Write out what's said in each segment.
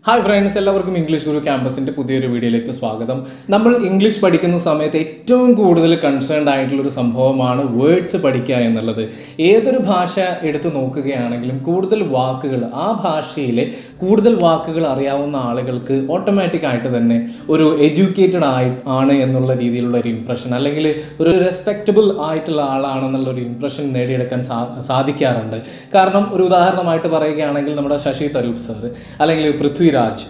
hi friends എല്ലാവർക്കും English Guru ക്യാമ്പസിൻ്റെ പുതിയൊരു വീഡിയോയിലേക്ക് സ്വാഗതം നമ്മൾ ഇംഗ്ലീഷ് പഠിക്കുന്ന സമയത്ത് ഏറ്റവും കൂടുതൽ കൺസേൺഡ് ആയിട്ടുള്ള ഒരു സംഭവമാണ് വേർഡ്സ് പഠിക്കുക എന്നുള്ളത് ഏതൊരു ഭാഷ എടുത്തു നോക്കുകയാണെങ്കിലും കൂടുതൽ വാക്കുകൾ ആ ഭാഷയിലെ കൂടുതൽ വാക്കുകൾ അറിയാവുന്ന ആളുകൾക്ക് ഓട്ടോമാറ്റിക് ആയിട്ട് തന്നെ ഒരു എഡ്യൂക്കേറ്റഡ് ആയി ആണ് എന്നുള്ള രീതിയിലുള്ള ഒരു ഇംപ്രഷൻ അല്ലെങ്കിൽ ഒരു റെസ്പെക്റ്റബിൾ ആയിട്ടുള്ള ആളാണെന്നുള്ള ഒരു ഇംപ്രഷൻ നേടിയെടുക്കാൻ സാ സാധിക്കാറുണ്ട് കാരണം ഒരു ഉദാഹരണമായിട്ട് പറയുകയാണെങ്കിൽ നമ്മുടെ ശശി തരൂർ സാർ അല്ലെങ്കിൽ പൃഥ്വിരാജ്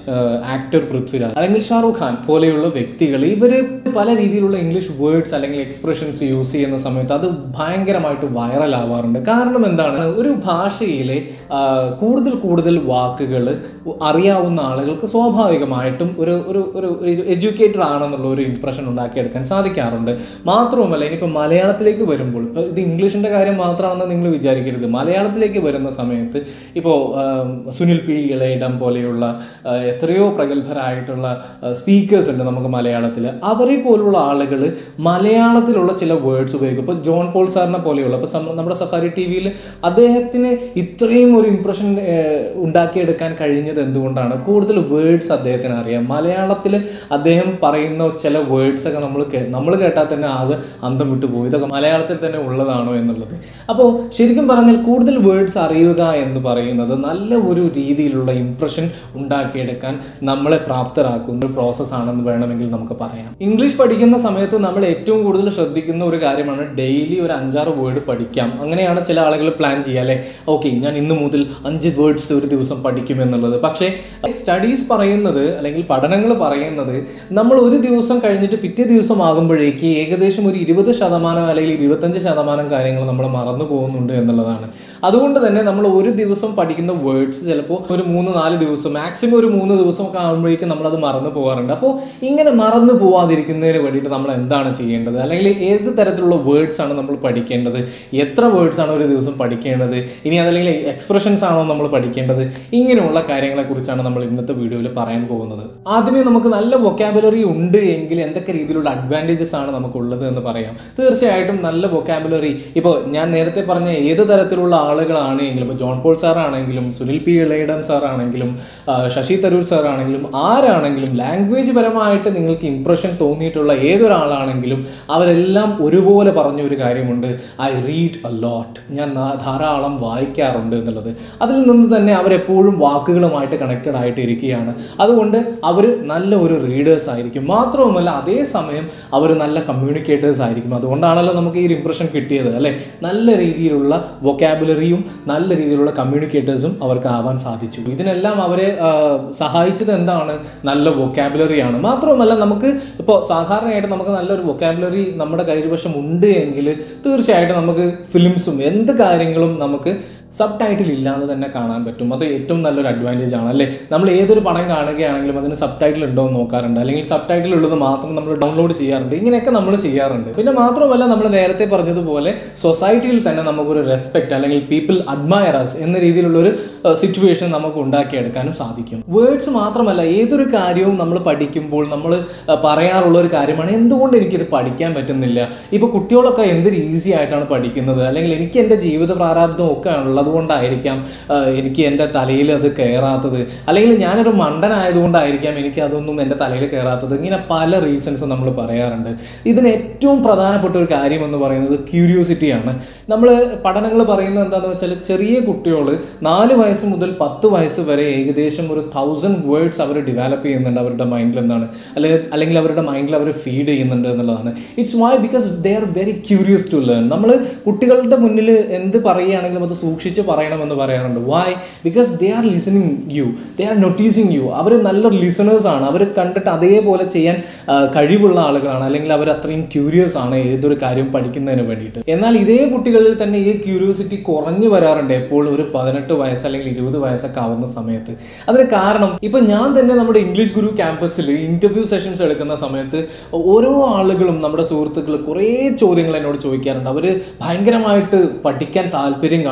ആക്ടർ പൃഥ്വിരാജ് അല്ലെങ്കിൽ ഷാറൂഖ് ഖാൻ പോലെയുള്ള വ്യക്തികൾ ഇവർ പല രീതിയിലുള്ള ഇംഗ്ലീഷ് വേർഡ്സ് അല്ലെങ്കിൽ എക്സ്പ്രഷൻസ് യൂസ് ചെയ്യുന്ന സമയത്ത് അത് ഭയങ്കരമായിട്ട് വൈറൽ ആവാറുണ്ട് കാരണം എന്താണ് ഒരു ഭാഷയിലെ ആ, കൂടുതൽ കൂടുതൽ വാക്കുകൾ അറിയാവുന്ന ആളുകൾക്ക് സ്വാഭാവികമായിട്ടും ഒരു ഒരു ഒരു എഡ്യൂക്കേറ്റഡ് ആണെന്നുള്ള ഒരു ഇംപ്രഷൻ ഉണ്ടാക്കിയെടുക്കാൻ സാധിക്കാറുണ്ട് മാത്രവുമല്ല ഇനിയിപ്പോൾ മലയാളത്തിലേക്ക് വരുമ്പോൾ ഇപ്പോൾ ഇത് ഇംഗ്ലീഷിൻ്റെ കാര്യം മാത്രമാണെന്ന് നിങ്ങൾ വിചാരിക്കരുത് മലയാളത്തിലേക്ക് വരുന്ന സമയത്ത് ഇപ്പോൾ സുനിൽ പി ഇളയിടം പോലെയുള്ള ആ, എത്രയോ പ്രഗത്ഭരായിട്ടുള്ള സ്പീക്കേഴ്സ് ഉണ്ട് നമുക്ക് മലയാളത്തിൽ അവരെ പോലുള്ള ആളുകൾ മലയാളത്തിലുള്ള ചില വേർഡ്സ് ഉപയോഗിക്കും ഇപ്പോൾ ജോൺ പോൾ സാറിനെ പോലെയുള്ള ഇപ്പോൾ സം- നമ്മുടെ സഫാരി ടി വിയിൽ അദ്ദേഹത്തിന് ഇത്രയും ഒരു ഇംപ്രഷൻ ഉണ്ടാക്കിയെടുക്കാൻ കഴിഞ്ഞത് എന്തുകൊണ്ടാണ് കൂടുതൽ വേർഡ്സ് അദ്ദേഹത്തിന് അറിയാം മലയാളത്തിൽ അദ്ദേഹം പറയുന്ന ചില വേർഡ്സ് ഒക്കെ നമ്മൾ നമ്മൾ കേട്ടാൽ തന്നെ ആകെ അന്തം വിട്ടു പോകും ഇതൊക്കെ മലയാളത്തിൽ തന്നെ ഉള്ളതാണോ എന്നുള്ളത് അപ്പോൾ ശരിക്കും പറഞ്ഞാൽ കൂടുതൽ വേർഡ്സ് അറിയുക എന്ന് പറയുന്നത് നല്ല ഒരു രീതിയിലുള്ള ഇംപ്രഷൻ ഉണ്ടാക്കിയെടുക്കാൻ നമ്മളെ പ്രാപ്തരാക്കുന്ന ഒരു പ്രോസസ്സാണെന്ന് വേണമെങ്കിൽ നമുക്ക് പറയാം ഇംഗ്ലീഷ് പഠിക്കുന്ന സമയത്ത് നമ്മൾ ഏറ്റവും കൂടുതൽ ശ്രദ്ധിക്കുന്ന ഒരു കാര്യമാണ് ഡെയിലി ഒരു അഞ്ചാറ് വേർഡ് പഠിക്കാം അങ്ങനെയാണ് ചില ആളുകൾ പ്ലാൻ ചെയ്യുക അല്ലേ ഓക്കെ ഞാൻ ഇന്ന് മുതൽ അഞ്ച് വേർഡ്സ് ഒരു ദിവസം പഠിക്കും എന്നുള്ളത് പക്ഷേ സ്റ്റഡീസ് പറയുന്നത് അല്ലെങ്കിൽ പഠനങ്ങൾ പറയുന്നത് നമ്മൾ ഒരു ദിവസം കഴിഞ്ഞിട്ട് പിറ്റേ ദിവസം ആകുമ്പോഴേക്ക് ഏകദേശം ഒരു ഇരുപത് ശതമാനം അല്ലെങ്കിൽ ഇരുപത്തഞ്ച് ശതമാനം കാര്യങ്ങൾ നമ്മൾ മറന്നു പോകുന്നുണ്ട് എന്നുള്ളതാണ് അതുകൊണ്ട് തന്നെ നമ്മൾ ഒരു ദിവസം പഠിക്കുന്ന വേർഡ്സ് ചിലപ്പോൾ ഒരു മൂന്ന് നാല് ദിവസം മാക്സിമം ഒരു മൂന്ന് ദിവസമൊക്കെ ആകുമ്പോഴേക്കും നമ്മളത് മറന്നു പോകാറുണ്ട് അപ്പോൾ ഇങ്ങനെ മറന്നു പോവാതിരിക്കുന്നതിന് വേണ്ടിയിട്ട് നമ്മൾ എന്താണ് ചെയ്യേണ്ടത് അല്ലെങ്കിൽ ഏത് തരത്തിലുള്ള വേർഡ്സ് ആണ് നമ്മൾ പഠിക്കേണ്ടത് എത്ര വേർഡ്സ് ആണ് ഒരു ദിവസം പഠിക്കേണ്ടത് ഇനി അതല്ലെങ്കിൽ എക്സ്പ്രഷൻസ് ആണോ നമ്മൾ പഠിക്കേണ്ടത് ഇങ്ങനെയുള്ള കാര്യങ്ങളെക്കുറിച്ചാണ് നമ്മൾ ഇന്നത്തെ വീഡിയോയിൽ പറയാൻ പോകുന്നത് ആദ്യമേ നമുക്ക് നല്ല വൊക്കാബുലറി ഉണ്ട് എങ്കിൽ എന്തൊക്കെ രീതിയിലുള്ള അഡ്വാൻറ്റേജസ് ആണ് നമുക്കുള്ളത് എന്ന് പറയാം തീർച്ചയായിട്ടും നല്ല വൊക്കാബുലറി ഇപ്പോൾ ഞാൻ നേരത്തെ പറഞ്ഞ ഏത് തരത്തിലുള്ള ആളുകളാണെങ്കിലും ഇപ്പോൾ ജോൺ പോൾ സാർ ആണെങ്കിലും സുനിൽ പി ഇളയിടം സാർ ആണെങ്കിലും ആ, ശശി തരൂർ സാർ ആണെങ്കിലും ആരാണെങ്കിലും ലാംഗ്വേജ് പരമായിട്ട് നിങ്ങൾക്ക് ഇംപ്രഷൻ തോന്നിയിട്ടുള്ള ഏതൊരാളാണെങ്കിലും അവരെല്ലാം ഒരുപോലെ പറഞ്ഞ ഒരു കാര്യമുണ്ട് ഐ റീഡ് എ ലോട്ട് ഞാൻ ന- ധാരാളം വായിക്കാറുണ്ട് എന്നുള്ളത് അതിൽ നിന്ന് തന്നെ അവരെപ്പോഴും വാക്കുകളുമായിട്ട് കണക്റ്റഡ് ആയിട്ട് ഇരിക്കുകയാണ് അതുകൊണ്ട് അവർ നല്ല ഒരു റീഡേഴ്സ് ആയിരിക്കും മാത്രവുമല്ല അതേസമയം അവർ നല്ല കമ്മ്യൂണിക്കേറ്റേഴ്സ് ആയിരിക്കും അതുകൊണ്ടാണല്ലോ നമുക്ക് ഈ ഒരു ഇംപ്രഷൻ കിട്ടിയത് അല്ലേ നല്ല രീതിയിലുള്ള വൊക്കാബുലറിയും നല്ല രീതിയിലുള്ള കമ്മ്യൂണിക്കേറ്റേഴ്സും അവർക്ക് ആവാൻ സാധിച്ചു ഇതിനെല്ലാം അവരെ ആ, സഹായിച്ചത് എന്താണ് നല്ല വൊക്കാബുലറിയാണ് മാത്രവുമല്ല നമുക്ക് ഇപ്പോൾ സാധാരണയായിട്ട് നമുക്ക് നല്ലൊരു വൊക്കാബുലറി നമ്മുടെ കൈവശം ഉണ്ട് എങ്കിൽ തീർച്ചയായിട്ടും നമുക്ക് ഫിലിംസും എന്ത് കാര്യങ്ങളും നമുക്ക് സബ് ടൈറ്റിൽ ഇല്ലാതെ തന്നെ കാണാൻ പറ്റും അത് ഏറ്റവും നല്ലൊരു അഡ്വാൻറ്റേജ് ആണ് അല്ലേ നമ്മൾ ഏതൊരു പടം കാണുകയാണെങ്കിലും അതിന് സബ് ടൈറ്റിൽ ഉണ്ടോ എന്ന് നോക്കാറുണ്ട് അല്ലെങ്കിൽ സബ് ടൈറ്റിൽ ഉള്ളത് മാത്രം നമ്മൾ ഡൗൺലോഡ് ചെയ്യാറുണ്ട് ഇങ്ങനെയൊക്കെ നമ്മൾ ചെയ്യാറുണ്ട് പിന്നെ മാത്രമല്ല നമ്മൾ നേരത്തെ പറഞ്ഞതുപോലെ സൊസൈറ്റിയിൽ തന്നെ നമുക്കൊരു റെസ്പെക്ട് അല്ലെങ്കിൽ പീപ്പിൾ അഡ്മയർ അസ് എന്ന രീതിയിലുള്ള ഒരു സിറ്റുവേഷൻ നമുക്ക് ഉണ്ടാക്കിയെടുക്കാനും സാധിക്കും വേർഡ്സ് മാത്രമല്ല ഏതൊരു കാര്യവും നമ്മൾ പഠിക്കുമ്പോൾ നമ്മൾ പറയാറുള്ള ഒരു കാര്യമാണ് എന്തുകൊണ്ട് എനിക്കിത് പഠിക്കാൻ പറ്റുന്നില്ല ഇപ്പോൾ കുട്ടികളൊക്കെ എന്തൊരു ഈസി ആയിട്ടാണ് പഠിക്കുന്നത് അല്ലെങ്കിൽ എനിക്ക് എൻ്റെ ജീവിത പ്രാരാബ്ദം ഒക്കെ ഉള്ളത് കൊണ്ടായിരിക്കാം ആ, എനിക്ക് എൻ്റെ തലയിൽ അത് കയറാത്തത് അല്ലെങ്കിൽ ഞാനൊരു മണ്ടനായതുകൊണ്ടായിരിക്കാം എനിക്ക് അതൊന്നും എൻ്റെ തലയിൽ കയറാത്തത് ഇങ്ങനെ പല റീസൺസ് നമ്മൾ പറയാറുണ്ട് ഇതിന് ഏറ്റവും പ്രധാനപ്പെട്ട ഒരു കാര്യം എന്ന് പറയുന്നത് ക്യൂരിയോസിറ്റിയാണ് നമ്മൾ പഠനങ്ങൾ പറയുന്നത് എന്താണെന്ന് വെച്ചാൽ ചെറിയ കുട്ടികൾ നാല് വയസ്സ് മുതൽ പത്ത് വയസ്സ് വരെ ഏകദേശം ഒരു തൗസൻഡ് വേർഡ്സ് അവർ ഡെവലപ്പ് ചെയ്യുന്നുണ്ട് അവരുടെ മൈൻഡിൽ എന്താണ് അല്ലെങ്കിൽ അല്ലെങ്കിൽ അവരുടെ മൈൻഡിൽ അവർ ഫീഡ് ചെയ്യുന്നുണ്ട് എന്നുള്ളതാണ് it's why because they are very curious to learn നമ്മൾ കുട്ടികളുടെ മുന്നിൽ എന്ത് പറയുകയാണെങ്കിലും അത് സൂക്ഷിച്ച് പറയണമെന്ന് പറയാറുണ്ട് why because they are listening you they are noticing you അവർ നല്ല ലിസണേഴ്സ് ആണ് അവർ കണ്ടിട്ട് അതേപോലെ ചെയ്യാൻ ആ, കഴിവുള്ള ആളുകളാണ് അല്ലെങ്കിൽ അവർ അത്രയും ക്യൂരിയസ് ആണ് ഏതൊരു കാര്യം പഠിക്കുന്നതിന് വേണ്ടിയിട്ട് എന്നാൽ ഇതേ കുട്ടികളിൽ തന്നെ ഈ ക്യൂരിയോസിറ്റി കുറഞ്ഞു വരാറുണ്ട് എപ്പോഴും ഒരു പതിനെട്ട് വയസ്സ് അല്ലെങ്കിൽ ഇരുപത് വയസ്സൊക്കെ ആവുന്ന സമയത്ത് അതിന് കാരണം ഇപ്പൊ ഞാൻ തന്നെ നമ്മുടെ ഇംഗ്ലീഷ് ഗുരു ക്യാമ്പസിൽ ഇന്റർവ്യൂ സെഷൻസ് എടുക്കുന്ന സമയത്ത് ഓരോ ആളുകളും നമ്മുടെ സുഹൃത്തുക്കൾ കുറേ ചോദ്യങ്ങൾ എന്നോട് ചോദിക്കാറുണ്ട് അവർ ഭയങ്കരമായിട്ട് പഠിക്കാൻ താല്പര്യം കാണിക്കും അല്ലെങ്കിൽ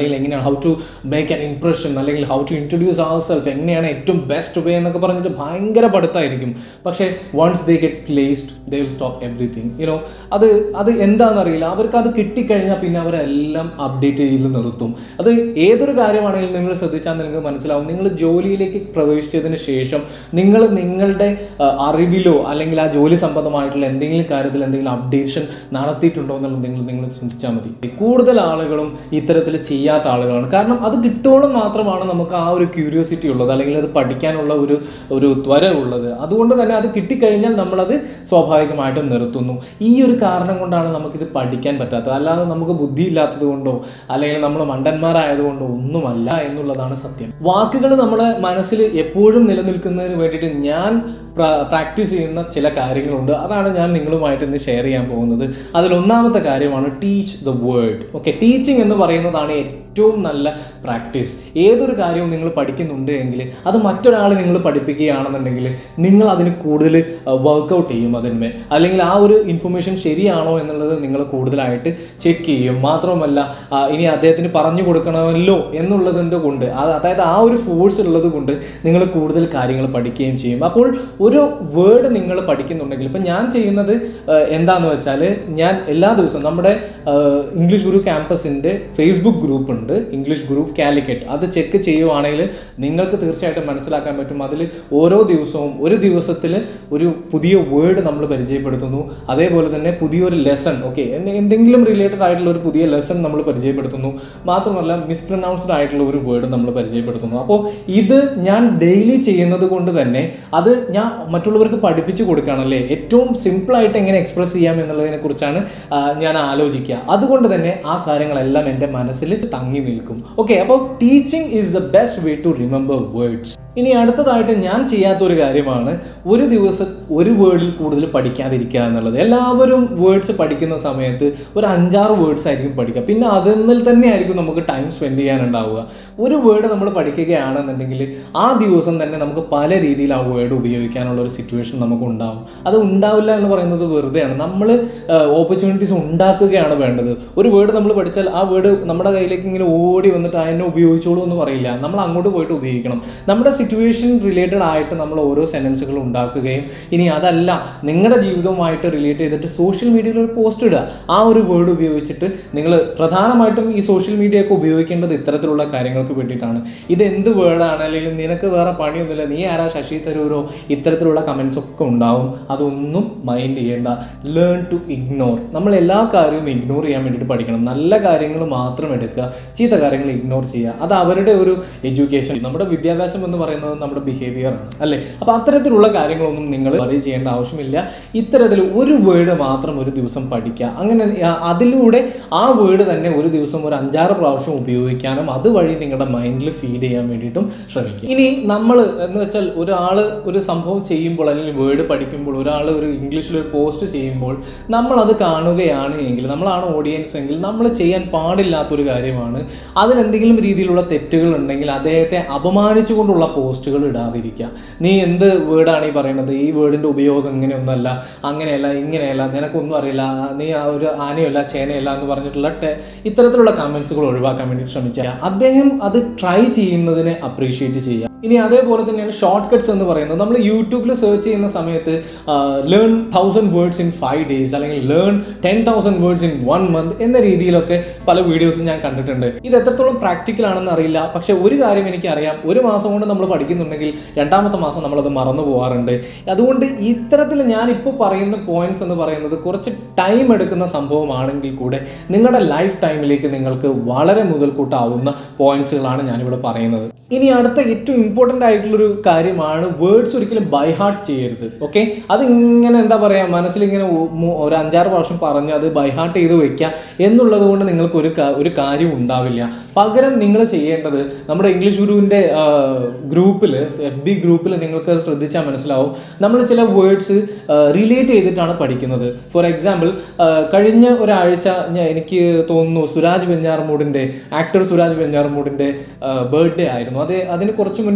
അല്ലെങ്കിൽ എങ്ങനെയാണ് how to make an impression അല്ലെങ്കിൽ how to introduce our self എങ്ങനെയാണ് ഏറ്റവും ബെസ്റ്റ് വേ എന്നൊക്കെ പറഞ്ഞിട്ട് ഭയങ്കര പഠിത്തമായിരിക്കും പക്ഷേ once they get placed they will stop everything you know അത് അത് എന്താണെന്നറിയില്ല അവർക്ക് അത് കിട്ടിക്കഴിഞ്ഞാൽ പിന്നെ അവരെല്ലാം അപ്ഡേറ്റ് ചെയ്ത് നിർത്തും അത് ഏതൊരു കാര്യമാണെങ്കിലും നിങ്ങൾ ശ്രദ്ധിച്ചാൽ നിങ്ങൾക്ക് മനസ്സിലാവും നിങ്ങൾ ജോലിയിലേക്ക് പ്രവേശിച്ചതിന് ശേഷം നിങ്ങൾ നിങ്ങളുടെ ആ, അറിവിലോ അല്ലെങ്കിൽ ആ ജോലി സംബന്ധമായിട്ടുള്ള എന്തെങ്കിലും കാര്യത്തിൽ എന്തെങ്കിലും അപ്ഡേഷൻ നടത്തിയിട്ടുണ്ടോ എന്നുള്ളത് നിങ്ങൾ നിങ്ങൾ ചിന്തിച്ചാൽ മതി കൂടുതൽ ആളുകളും ഇത്തരത്തിൽ ചെയ്യാത്ത ആളുകളാണ് കാരണം അത് കിട്ടുവോളം മാത്രമാണ് നമുക്ക് ആ ഒരു ക്യൂരിയോസിറ്റി ഉള്ളത് അല്ലെങ്കിൽ അത് പഠിക്കാനുള്ള ഒരു ഒരു ത്വര ഉള്ളത് അതുകൊണ്ട് തന്നെ അത് കിട്ടിക്കഴിഞ്ഞാൽ നമ്മളത് സ്വാഭാവികമായിട്ടും നിർത്തുന്നു ഈ ഒരു കാരണം കൊണ്ടാണ് നമുക്കിത് പഠിക്കാൻ പറ്റാത്തത് അല്ലാതെ നമുക്ക് ബുദ്ധിയില്ലാത്തത് കൊണ്ടോ അല്ലെങ്കിൽ നമ്മൾ മണ്ടന്മാരായതുകൊണ്ടോ ഒന്നുമല്ല എന്നുള്ളതാണ് സത്യം വാക്കുകൾ നമ്മുടെ മനസ്സിൽ എപ്പോഴും നിലനിൽക്കുന്നതിന് വേണ്ടിയിട്ട് ഞാൻ പ്രാക്ടീസ് ചെയ്യുന്ന ചില കാര്യങ്ങളുണ്ട് അതാണ് ഞാൻ നിങ്ങളുമായിട്ട് ഇന്ന് ഷെയർ ചെയ്യാൻ പോകുന്നത് അതിൽ ഒന്നാമത്തെ കാര്യമാണ് teach the word okay teaching എന്ന് പറയുന്നതാണ് ഏറ്റവും നല്ല പ്രാക്ടീസ് ഏതൊരു കാര്യവും നിങ്ങൾ പഠിക്കുന്നുണ്ട് എങ്കിൽ അത് മറ്റൊരാളെ നിങ്ങൾ പഠിപ്പിക്കുകയാണെന്നുണ്ടെങ്കിൽ നിങ്ങൾ അതിന് കൂടുതൽ വർക്കൗട്ട് ചെയ്യും അതിന്മേൽ അല്ലെങ്കിൽ ആ ഒരു ഇൻഫർമേഷൻ ശരിയാണോ എന്നുള്ളത് നിങ്ങൾ കൂടുതലായിട്ട് ചെക്ക് ചെയ്യും മാത്രമല്ല ആ, ഇനി അദ്ദേഹത്തിന് പറഞ്ഞു കൊടുക്കണമല്ലോ എന്നുള്ളതിൻ്റെ കൊണ്ട് അത് അതായത് ആ ഒരു ഫോഴ്സ് ഉള്ളത് കൊണ്ട് നിങ്ങൾ കൂടുതൽ കാര്യങ്ങൾ പഠിക്കുകയും ചെയ്യും അപ്പോൾ ഒരു വേർഡ് നിങ്ങൾ പഠിക്കുന്നുണ്ടെങ്കിൽ ഇപ്പം ഞാൻ ചെയ്യുന്നത് ആ, എന്താന്ന് വെച്ചാൽ ഞാൻ എല്ലാ ദിവസവും നമ്മുടെ ആ, ഇംഗ്ലീഷ് ഗുരു ക്യാമ്പസിൻ്റെ ഫേസ്ബുക്ക് ഗ്രൂപ്പ് ഉണ്ട് ഇംഗ്ലീഷ് ഗുരു കാലിക്കറ്റ് അത് ചെക്ക് ചെയ്യുവാണെങ്കിൽ നിങ്ങൾക്ക് തീർച്ചയായിട്ടും മനസ്സിലാക്കാൻ പറ്റും അതിൽ ഓരോ ദിവസവും ഒരു ദിവസത്തിൽ ഒരു പുതിയ വേർഡ് നമ്മൾ പരിചയപ്പെടുത്തുന്നു അതേപോലെ തന്നെ പുതിയൊരു ലെസൺ ഓക്കെ എന്തെങ്കിലും റിലേറ്റഡ് ആയിട്ടുള്ള ഒരു പുതിയ ലെസൺ നമ്മൾ പരിചയപ്പെടുത്തുന്നു മാത്രമല്ല മിസ്പ്രൊനൗൺസ്ഡ് ആയിട്ടുള്ള ഒരു വേർഡ് നമ്മൾ പരിചയപ്പെടുത്തുന്നു അപ്പോൾ ഇത് ഞാൻ ഡെയിലി ചെയ്യുന്നത് കൊണ്ട് തന്നെ അത് ഞാൻ മറ്റുള്ളവർക്ക് പഠിപ്പിച്ചു കൊടുക്കുകയാണല്ലേ ഏറ്റവും സിമ്പിളായിട്ട് എങ്ങനെ എക്സ്പ്രസ് ചെയ്യാം എന്നുള്ളതിനെ കുറിച്ചാണ് ആ, ഞാൻ ആലോചിക്കുക അതുകൊണ്ട് തന്നെ ആ കാര്യങ്ങളെല്ലാം എൻ്റെ മനസ്സിൽ തങ്ങി നിൽക്കും ഓക്കെ അപ്പോൾ teaching is the best way to remember words ഇനി അടുത്തതായിട്ട് ഞാൻ ചെയ്യാത്ത ഒരു കാര്യമാണ് ഒരു ദിവസം ഒരു വേർഡിൽ കൂടുതൽ പഠിക്കാതിരിക്കുക എന്നുള്ളത് എല്ലാവരും വേർഡ്സ് പഠിക്കുന്ന സമയത്ത് ഒരു അഞ്ചാറ് വേർഡ്സ് ആയിരിക്കും പഠിക്കുക പിന്നെ അതിൽ തന്നെ ആയിരിക്കും നമുക്ക് ടൈം സ്പെൻഡ് ചെയ്യാനുണ്ടാവുക ഒരു വേർഡ് നമ്മൾ പഠിക്കുകയാണെന്നുണ്ടെങ്കിൽ ആ ദിവസം തന്നെ നമുക്ക് പല രീതിയിൽ ആ വേർഡ് ഉപയോഗിക്കാനുള്ള ഒരു സിറ്റുവേഷൻ നമുക്ക് ഉണ്ടാവും അത് ഉണ്ടാവില്ല എന്ന് പറയുന്നത് വെറുതെയാണ് നമ്മൾ ഓപ്പർച്യൂണിറ്റീസ് ഉണ്ടാക്കുകയാണ് വേണ്ടത് ഒരു വേർഡ് നമ്മൾ പഠിച്ചാൽ ആ വേർഡ് നമ്മുടെ കയ്യിലേക്ക് ഇങ്ങനെ ഓടി വന്നിട്ട് അതിനെ ഉപയോഗിച്ചോളൂ എന്ന് പറയില്ല നമ്മൾ അങ്ങോട്ട് പോയിട്ട് ഉപയോഗിക്കണം നമ്മുടെ സിറ്റുവേഷൻ റിലേറ്റഡ് ആയിട്ട് നമ്മൾ ഓരോ സെൻറ്റൻസുകൾ ഉണ്ടാക്കുകയും ഇനി അതല്ല നിങ്ങളുടെ ജീവിതവുമായിട്ട് റിലേറ്റ് ചെയ്തിട്ട് സോഷ്യൽ മീഡിയയിൽ ഒരു പോസ്റ്റ് ഇടുക ആ ഒരു വേർഡ് ഉപയോഗിച്ചിട്ട് നിങ്ങൾ പ്രധാനമായിട്ടും ഈ സോഷ്യൽ മീഡിയ ഒക്കെ ഉപയോഗിക്കേണ്ടത് ഇത്തരത്തിലുള്ള കാര്യങ്ങൾക്ക് വേണ്ടിയിട്ടാണ് ഇത് എന്ത് വേർഡാണ് അല്ലെങ്കിൽ നിനക്ക് വേറെ പണിയൊന്നുമില്ല നീ ആരാ ശശി തരൂരോ ഇത്തരത്തിലുള്ള കമൻസ് ഒക്കെ ഉണ്ടാവും അതൊന്നും മൈൻഡ് ചെയ്യേണ്ട ലേൺ ടു ഇഗ്നോർ നമ്മൾ എല്ലാ കാര്യവും ഇഗ്നോർ ചെയ്യാൻ വേണ്ടിയിട്ട് പഠിക്കണം നല്ല കാര്യങ്ങൾ മാത്രം എടുക്കുക ചീത്ത കാര്യങ്ങൾ ഇഗ്നോർ ചെയ്യുക അത് അവരുടെ ഒരു എഡ്യൂക്കേഷൻ നമ്മുടെ വിദ്യാഭ്യാസം എന്ന് പറയുന്നത് നമ്മുടെ ബിഹേവിയർ ആണ് അല്ലേ അപ്പോൾ അത്തരത്തിലുള്ള കാര്യങ്ങളൊന്നും നിങ്ങൾ വറി ചെയ്യേണ്ട ആവശ്യമില്ല ഇത്തരത്തിൽ ഒരു വേർഡ് മാത്രം ഒരു ദിവസം പഠിക്കുക അങ്ങനെ ആ- അതിലൂടെ ആ വേർഡ് തന്നെ ഒരു ദിവസം ഒരു അഞ്ചാറ് പ്രാവശ്യം ഉപയോഗിക്കാനും അതുവഴി നിങ്ങളുടെ മൈൻഡിൽ ഫീഡ് ചെയ്യാൻ വേണ്ടിയിട്ടും ശ്രമിക്കുക ഇനി നമ്മൾ എന്ന് വെച്ചാൽ ഒരാൾ ഒരു സംഭവം ചെയ്യുമ്പോൾ അല്ലെങ്കിൽ വേർഡ് പഠിക്കുമ്പോൾ ഒരാൾ ഒരു ഇംഗ്ലീഷിൽ ഒരു പോസ്റ്റ് ചെയ്യുമ്പോൾ നമ്മൾ അത് കാണുകയാണ് എങ്കിൽ നമ്മളാണ് ഓഡിയൻസ് എങ്കിൽ നമ്മൾ ചെയ്യാൻ പാടില്ലാത്തൊരു കാര്യമാണ് അതിലെന്തെങ്കിലും രീതിയിലുള്ള തെറ്റുകൾ ഉണ്ടെങ്കിൽ അദ്ദേഹത്തെ അപമാനിച്ചുകൊണ്ടുള്ള പോസ്റ്റുകൾ ഇടാതിരിക്കുക നീ എന്ത് വേർഡാണ് ഈ പറയുന്നത് ഈ വേർഡിൻ്റെ ഉപയോഗം ഇങ്ങനെയൊന്നുമല്ല അങ്ങനെയല്ല ഇങ്ങനെയല്ല നിനക്കൊന്നും അറിയില്ല നീ ആ ഒരു ആനയല്ല ചേനയല്ല എന്ന് പറഞ്ഞിട്ടുള്ള ടെ- ഇത്തരത്തിലുള്ള കമൻസുകൾ ഒഴിവാക്കാൻ വേണ്ടി ശ്രമിക്കുക അദ്ദേഹം അത് ട്രൈ ചെയ്യുന്നതിനെ അപ്രീഷിയേറ്റ് ചെയ്യുക ഇനി അതേപോലെ തന്നെയാണ് ഷോർട്ട് കട്ട്സ് എന്ന് പറയുന്നത് നമ്മൾ യൂട്യൂബിൽ സെർച്ച് ചെയ്യുന്ന സമയത്ത് learn thousand words in five days അല്ലെങ്കിൽ learn ten thousand words in one month എന്ന രീതിയിലൊക്കെ പല വീഡിയോസും ഞാൻ കണ്ടിട്ടുണ്ട് ഇത് എത്രത്തോളം പ്രാക്ടിക്കൽ ആണെന്ന് അറിയില്ല പക്ഷേ ഒരു കാര്യം എനിക്കറിയാം ഒരു മാസം കൊണ്ട് നമ്മൾ പഠിക്കുന്നുണ്ടെങ്കിൽ രണ്ടാമത്തെ മാസം നമ്മളത് മറന്നു പോകാറുണ്ട് അതുകൊണ്ട് ഇത്തരത്തിൽ ഞാൻ ഇപ്പോൾ പറയുന്ന പോയിന്റ്സ് എന്ന് പറയുന്നത് കുറച്ച് ടൈം എടുക്കുന്ന സംഭവമാണെങ്കിൽ കൂടെ നിങ്ങളുടെ ലൈഫ് ടൈമിലേക്ക് നിങ്ങൾക്ക് വളരെ മുതൽക്കൂട്ടാവുന്ന പോയിന്റ്സുകളാണ് ഞാനിവിടെ പറയുന്നത് ഇനി അടുത്ത ഏറ്റവും ഇമ്പോർട്ടൻ്റ് ആയിട്ടുള്ളൊരു കാര്യമാണ് വേർഡ്സ് ഒരിക്കലും ബൈ ഹാർട്ട് ചെയ്യരുത് ഓക്കെ അതിങ്ങനെ എന്താ പറയുക മനസ്സിലിങ്ങനെ ഒ- മു- ഒരു അഞ്ചാറ് പ്രാവശ്യം പറഞ്ഞ് അത് ബൈ ഹാർട്ട് ചെയ്ത് വെക്കുക എന്നുള്ളത് കൊണ്ട് നിങ്ങൾക്ക് ഒരു കാ- ഒരു കാര്യം ഉണ്ടാവില്ല പകരം നിങ്ങൾ ചെയ്യേണ്ടത് നമ്മുടെ ഇംഗ്ലീഷ് ഗുരുവിൻ്റെ ഗ്രൂപ്പിൽ എഫ് ബി ഗ്രൂപ്പിൽ നിങ്ങൾക്ക് ശ്രദ്ധിച്ചാൽ മനസ്സിലാവും നമ്മൾ ചില വേർഡ്സ് റിലേറ്റ് ചെയ്തിട്ടാണ് പഠിക്കുന്നത് ഫോർ എക്സാമ്പിൾ കഴിഞ്ഞ ഒരാഴ്ച ഞാൻ എനിക്ക് തോന്നുന്നു സുരാജ് വെഞ്ഞാറമൂടിൻ്റെ ആക്ടർ സുരാജ് വെഞ്ഞാറമൂടിൻ്റെ ബർത്ത്ഡേ ആയിരുന്നു അത് അതിന് കുറച്ച് മുന്നേ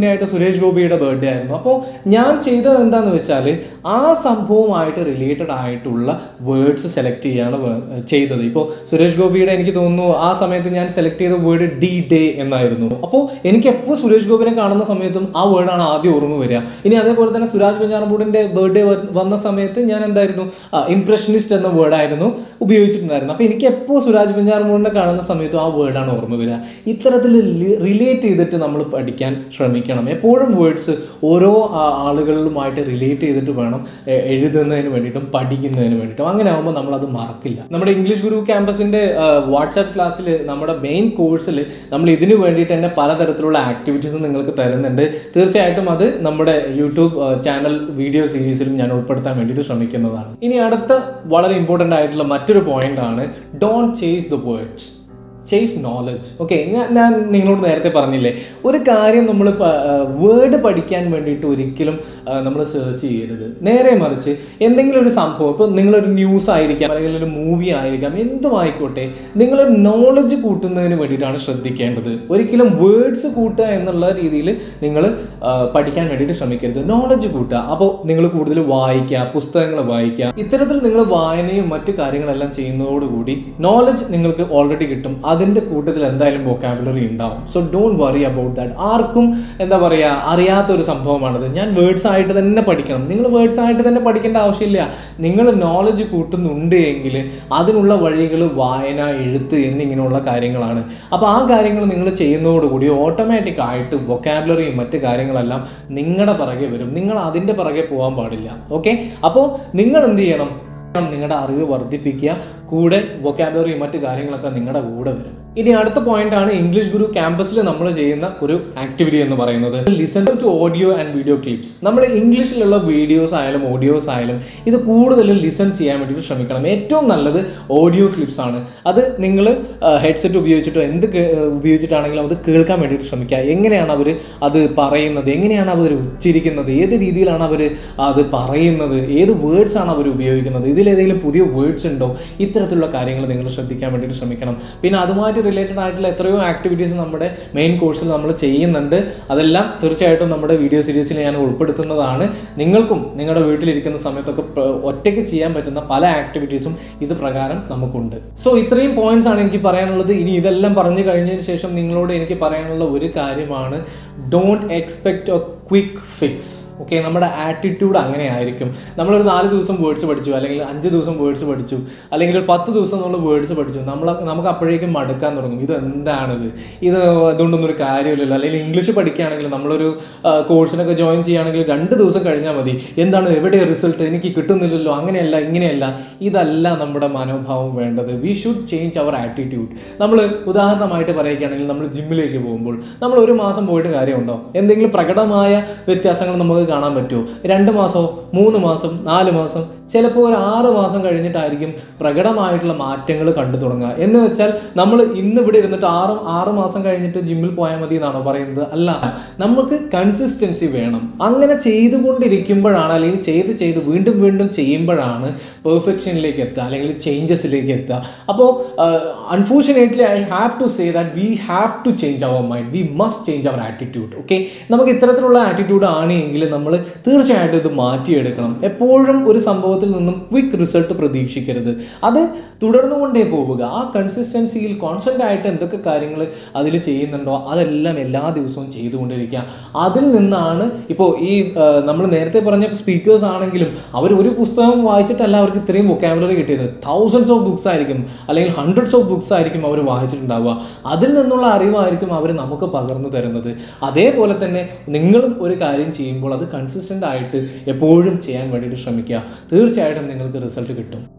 ആയിട്ട് സുരേഷ് ഗോപിയുടെ ബർത്ത്ഡേ ആയിരുന്നു അപ്പോൾ ഞാൻ ചെയ്തത് എന്താണെന്ന് വെച്ചാൽ ആ സംഭവമായിട്ട് റിലേറ്റഡ് ആയിട്ടുള്ള വേർഡ്സ് സെലക്ട് ചെയ്യാണ് വേ- ചെയ്തത് ഇപ്പോൾ സുരേഷ് ഗോപിയുടെ എനിക്ക് തോന്നുന്നു ആ സമയത്ത് ഞാൻ സെലക്ട് ചെയ്ത വേർഡ് ഡി ഡേ എന്നായിരുന്നു അപ്പോൾ എനിക്ക് എപ്പോൾ സുരേഷ് ഗോപിനെ കാണുന്ന സമയത്തും ആ വേർഡാണ് ആദ്യം ഓർമ്മ വരിക ഇനി അതേപോലെ തന്നെ സുരാജ് ബഞ്ചാറമ്പൂടിൻ്റെ ബർത്ത്ഡേ വന്ന സമയത്ത് ഞാൻ എന്തായിരുന്നു ഇംപ്രഷനിസ്റ്റ് എന്ന വേർഡായിരുന്നു ഉപയോഗിച്ചിട്ടുണ്ടായിരുന്നു അപ്പോൾ എനിക്ക് എപ്പോൾ സുരാജ് ബഞ്ചാറമ്പൂടിനെ കാണുന്ന സമയത്തും ആ വേർഡാണ് ഓർമ്മ വരിക ഇത്തരത്തിൽ റിലേറ്റ് ചെയ്തിട്ട് നമ്മൾ പഠിക്കാൻ ശ്രമിക്കണം എപ്പോഴും വേർഡ്സ് ഓരോ ആ- ആളുകളിലുമായിട്ട് റിലേറ്റ് ചെയ്തിട്ട് വേണം എ- എഴുതുന്നതിന് വേണ്ടിയിട്ടും പഠിക്കുന്നതിന് വേണ്ടിയിട്ടും അങ്ങനെ ആകുമ്പോൾ നമ്മളത് മറക്കില്ല നമ്മുടെ ഇംഗ്ലീഷ് ഗുരു ക്യാമ്പസിൻ്റെ വാട്സാപ്പ് ക്ലാസ്സിൽ നമ്മുടെ മെയിൻ കോഴ്സിൽ നമ്മൾ ഇതിനു വേണ്ടിയിട്ട് തന്നെ പലതരത്തിലുള്ള ആക്ടിവിറ്റീസ് നിങ്ങൾക്ക് തരുന്നുണ്ട് തീർച്ചയായിട്ടും അത് നമ്മുടെ യൂട്യൂബ് ചാനൽ വീഡിയോ സീരീസിലും ഞാൻ ഉൾപ്പെടുത്താൻ വേണ്ടിയിട്ട് ശ്രമിക്കുന്നതാണ് ഇനി അടുത്ത വളരെ ഇമ്പോർട്ടൻ്റ് ആയിട്ടുള്ള മറ്റൊരു പോയിന്റ് ആണ് don't chase the words chase knowledge okay ഞാൻ ഞാൻ നിങ്ങളോട് നേരത്തെ പറഞ്ഞില്ലേ ഒരു കാര്യം നമ്മൾ വേർഡ് പഠിക്കാൻ വേണ്ടിയിട്ട് ഒരിക്കലും നമ്മൾ സെർച്ച് ചെയ്യരുത് നേരെ മറിച്ച് എന്തെങ്കിലും ഒരു സംഭവം ഇപ്പോൾ നിങ്ങളൊരു ന്യൂസ് ആയിരിക്കാം അല്ലെങ്കിൽ ഒരു മൂവി ആയിരിക്കാം എന്തും ആയിക്കോട്ടെ നിങ്ങൾ നോളജ് കൂട്ടുന്നതിന് വേണ്ടിയിട്ടാണ് ശ്രദ്ധിക്കേണ്ടത് ഒരിക്കലും വേർഡ്സ് കൂട്ടുക എന്നുള്ള രീതിയിൽ നിങ്ങൾ പഠിക്കാൻ വേണ്ടിയിട്ട് ശ്രമിക്കരുത് നോളജ് കൂട്ടുക അപ്പോൾ നിങ്ങൾ കൂടുതൽ വായിക്കുക പുസ്തകങ്ങൾ വായിക്കുക ഇത്തരത്തിൽ നിങ്ങൾ വായനയും മറ്റു കാര്യങ്ങളെല്ലാം ചെയ്യുന്നതോടുകൂടി നോളജ് നിങ്ങൾക്ക് ഓൾറെഡി കിട്ടും അതിൻ്റെ കൂട്ടത്തിൽ എന്തായാലും വൊക്കാബുലറി ഉണ്ടാവും so don't worry about that ആർക്കും എന്താ പറയുക അറിയാത്ത ഒരു സംഭവമാണത് ഞാൻ വേർഡ്സ് ആയിട്ട് തന്നെ പഠിക്കണം നിങ്ങൾ വേർഡ്സ് ആയിട്ട് തന്നെ പഠിക്കേണ്ട ആവശ്യമില്ല നിങ്ങൾ നോളജ് കൂട്ടുന്നുണ്ട് എങ്കിൽ അതിനുള്ള വഴികൾ വായന എഴുത്ത് എന്നിങ്ങനെയുള്ള കാര്യങ്ങളാണ് അപ്പോൾ ആ കാര്യങ്ങൾ നിങ്ങൾ ചെയ്യുന്നതോടുകൂടി ഓട്ടോമാറ്റിക് ആയിട്ട് വൊക്കാബുലറിയും മറ്റ് കാര്യങ്ങളെല്ലാം നിങ്ങളുടെ പിറകെ വരും നിങ്ങൾ അതിൻ്റെ പിറകെ പോകാൻ പാടില്ല ഓക്കെ അപ്പോൾ നിങ്ങൾ എന്ത് ചെയ്യണം നിങ്ങളുടെ അറിവ് വർദ്ധിപ്പിക്കുക കൂടെ വൊക്കാബുലറിയും മറ്റു കാര്യങ്ങളൊക്കെ നിങ്ങളുടെ കൂടെ വരും ഇനി അടുത്ത പോയിന്റ് ആണ് ഇംഗ്ലീഷ് ഗുരു ക്യാമ്പസിൽ നമ്മൾ ചെയ്യുന്ന ഒരു ആക്ടിവിറ്റി എന്ന് പറയുന്നത് listen to audio and video clips നമ്മൾ ഇംഗ്ലീഷിലുള്ള വീഡിയോസ് ആയാലും ഓഡിയോസ് ആയാലും ഇത് കൂടുതൽ ലിസൺ ചെയ്യാൻ വേണ്ടിയിട്ട് ശ്രമിക്കണം ഏറ്റവും നല്ലത് ഓഡിയോ ക്ലിപ്സ് ആണ് അത് നിങ്ങൾ ഹെഡ്സെറ്റ് ഉപയോഗിച്ചിട്ടോ എന്ത് കേ- ഉപയോഗിച്ചിട്ടാണെങ്കിലും അത് കേൾക്കാൻ വേണ്ടിയിട്ട് ശ്രമിക്കുക എങ്ങനെയാണ് അവർ അത് പറയുന്നത് എങ്ങനെയാണ് അവർ ഉച്ചരിക്കുന്നത് ഏത് രീതിയിലാണ് അവർ അത് പറയുന്നത് ഏത് വേർഡ്സ് ആണ് അവർ ഉപയോഗിക്കുന്നത് ഇതിലേതെങ്കിലും പുതിയ വേർഡ്സ് ഉണ്ടോ ഇത്തരത്തിലുള്ള കാര്യങ്ങൾ നിങ്ങൾ ശ്രദ്ധിക്കാൻ വേണ്ടിയിട്ട് ശ്രമിക്കണം പിന്നെ അതുമായിട്ട് റിലേറ്റഡ് ആയിട്ടുള്ള എത്രയോ ആക്ടിവിറ്റീസ് നമ്മുടെ മെയിൻ കോഴ്സിൽ നമ്മൾ ചെയ്യുന്നുണ്ട് അതെല്ലാം തീർച്ചയായിട്ടും നമ്മുടെ വീഡിയോ സീരീസിൽ ഞാൻ ഉൾപ്പെടുത്തുന്നതാണ് നിങ്ങൾക്കും നിങ്ങളുടെ വീട്ടിലിരിക്കുന്ന സമയത്തൊക്കെ പ്ര- ഒറ്റയ്ക്ക് ചെയ്യാൻ പറ്റുന്ന പല ആക്ടിവിറ്റീസും ഇത് പ്രകാരം നമുക്കുണ്ട് സോ ഇത്രയും പോയിന്റ്സ് ആണ് എനിക്ക് പറയാനുള്ളത് ഇനി ഇതെല്ലാം പറഞ്ഞു കഴിഞ്ഞതിന് ശേഷം നിങ്ങളോട് എനിക്ക് പറയാനുള്ള ഒരു കാര്യമാണ് don't expect a quick fix okay നമ്മുടെ ആറ്റിറ്റ്യൂഡ് അങ്ങനെ ആയിരിക്കും നമ്മളൊരു നാല് ദിവസം വേർഡ്സ് പഠിച്ചു അല്ലെങ്കിൽ അഞ്ച് ദിവസം വേർഡ്സ് പഠിച്ചു അല്ലെങ്കിൽ ഒരു പത്ത് ദിവസം നമ്മൾ വേർഡ്സ് പഠിച്ചു നമ്മൾ നമുക്ക് അപ്പോഴേക്കും മടുക്കാൻ തുടങ്ങും ഇത് എന്താണിത് ഇത് അതുകൊണ്ടൊന്നും ഒരു കാര്യമില്ലല്ലോ അല്ലെങ്കിൽ ഇംഗ്ലീഷ് പഠിക്കുകയാണെങ്കിൽ നമ്മളൊരു ആ, കോഴ്സിനൊക്കെ ജോയിൻ ചെയ്യുകയാണെങ്കിൽ രണ്ട് ദിവസം കഴിഞ്ഞാൽ മതി എന്താണ് എവിടെ റിസൾട്ട് എനിക്ക് കിട്ടുന്നില്ലല്ലോ അങ്ങനെയല്ല ഇങ്ങനെയല്ല ഇതല്ല നമ്മുടെ മനോഭാവം വേണ്ടത് we should change our attitude നമ്മൾ ഉദാഹരണമായിട്ട് പറയുകയാണെങ്കിൽ നമ്മൾ ജിമ്മിലേക്ക് പോകുമ്പോൾ നമ്മൾ ഒരു മാസം പോയിട്ട് കാര്യമുണ്ടോ എന്തെങ്കിലും പ്രകടമായ വ്യത്യാസങ്ങൾ നമുക്ക് കാണാൻ പറ്റുമോ രണ്ട് മാസമോ മൂന്ന് മാസം നാല് മാസം ചിലപ്പോൾ ഒരു ആറ് മാസം കഴിഞ്ഞിട്ടായിരിക്കും പ്രകടമായിട്ടുള്ള മാറ്റങ്ങൾ കണ്ടു തുടങ്ങുക എന്ന് വെച്ചാൽ നമ്മൾ ഇന്ന് ഇവിടെ ഇരുന്നിട്ട് ആറ് ആറ് മാസം കഴിഞ്ഞിട്ട് ജിമ്മിൽ പോയാൽ മതി എന്നാണോ പറയുന്നത് അല്ല നമുക്ക് കൺസിസ്റ്റൻസി വേണം അങ്ങനെ ചെയ്തുകൊണ്ടിരിക്കുമ്പോഴാണ് അല്ലെങ്കിൽ ചെയ്ത് ചെയ്ത് വീണ്ടും വീണ്ടും ചെയ്യുമ്പോഴാണ് പെർഫെക്ഷനിലേക്ക് എത്തുക അല്ലെങ്കിൽ ചേഞ്ചസിലേക്ക് എത്തുക അപ്പോൾ unfortunately I have to say that we have to change our mind we must change our attitude okay നമുക്ക് ഇത്തരത്തിലുള്ള ആറ്റിറ്റ്യൂഡ് ആണ് എങ്കിൽ നമ്മൾ തീർച്ചയായിട്ടും ഇത് മാറ്റിയെടുക്കണം എപ്പോഴും ഒരു സംഭവത്തിൽ നിന്നും ക്വിക്ക് റിസൾട്ട് പ്രതീക്ഷിക്കരുത് അത് തുടർന്നുകൊണ്ടേ പോവുക ആ കൺസിസ്റ്റൻസിയിൽ കോൺസ്റ്റൻ്റ് ആയിട്ട് എന്തൊക്കെ കാര്യങ്ങൾ അതിൽ ചെയ്യുന്നുണ്ടോ അതെല്ലാം എല്ലാ ദിവസവും ചെയ്തുകൊണ്ടിരിക്കുക അതിൽ നിന്നാണ് ഇപ്പോൾ ഈ നമ്മൾ നേരത്തെ പറഞ്ഞ സ്പീക്കേഴ്സ് ആണെങ്കിലും അവർ ഒരു പുസ്തകം വായിച്ചിട്ടല്ല അവർക്ക് ഇത്രയും വൊക്കാബുലറി കിട്ടിയത് തൗസൻഡ്സ് ഓഫ് ബുക്സ് ആയിരിക്കും അല്ലെങ്കിൽ ഹൺഡ്രഡ്സ് ഓഫ് ബുക്സ് ആയിരിക്കും അവർ വായിച്ചിട്ടുണ്ടാവുക അതിൽ നിന്നുള്ള അറിവായിരിക്കും അവർ നമുക്ക് പകർന്നു തരുന്നത് അതേപോലെ തന്നെ നിങ്ങളും ഒരു കാര്യം ചെയ്യുമ്പോൾ അത് കൺസിസ്റ്റൻ്റ് ആയിട്ട് എപ്പോഴും ചെയ്യാൻ വേണ്ടിയിട്ട് ശ്രമിക്കുക തീർച്ചയായിട്ടും നിങ്ങൾക്ക് റിസൾട്ട് കിട്ടും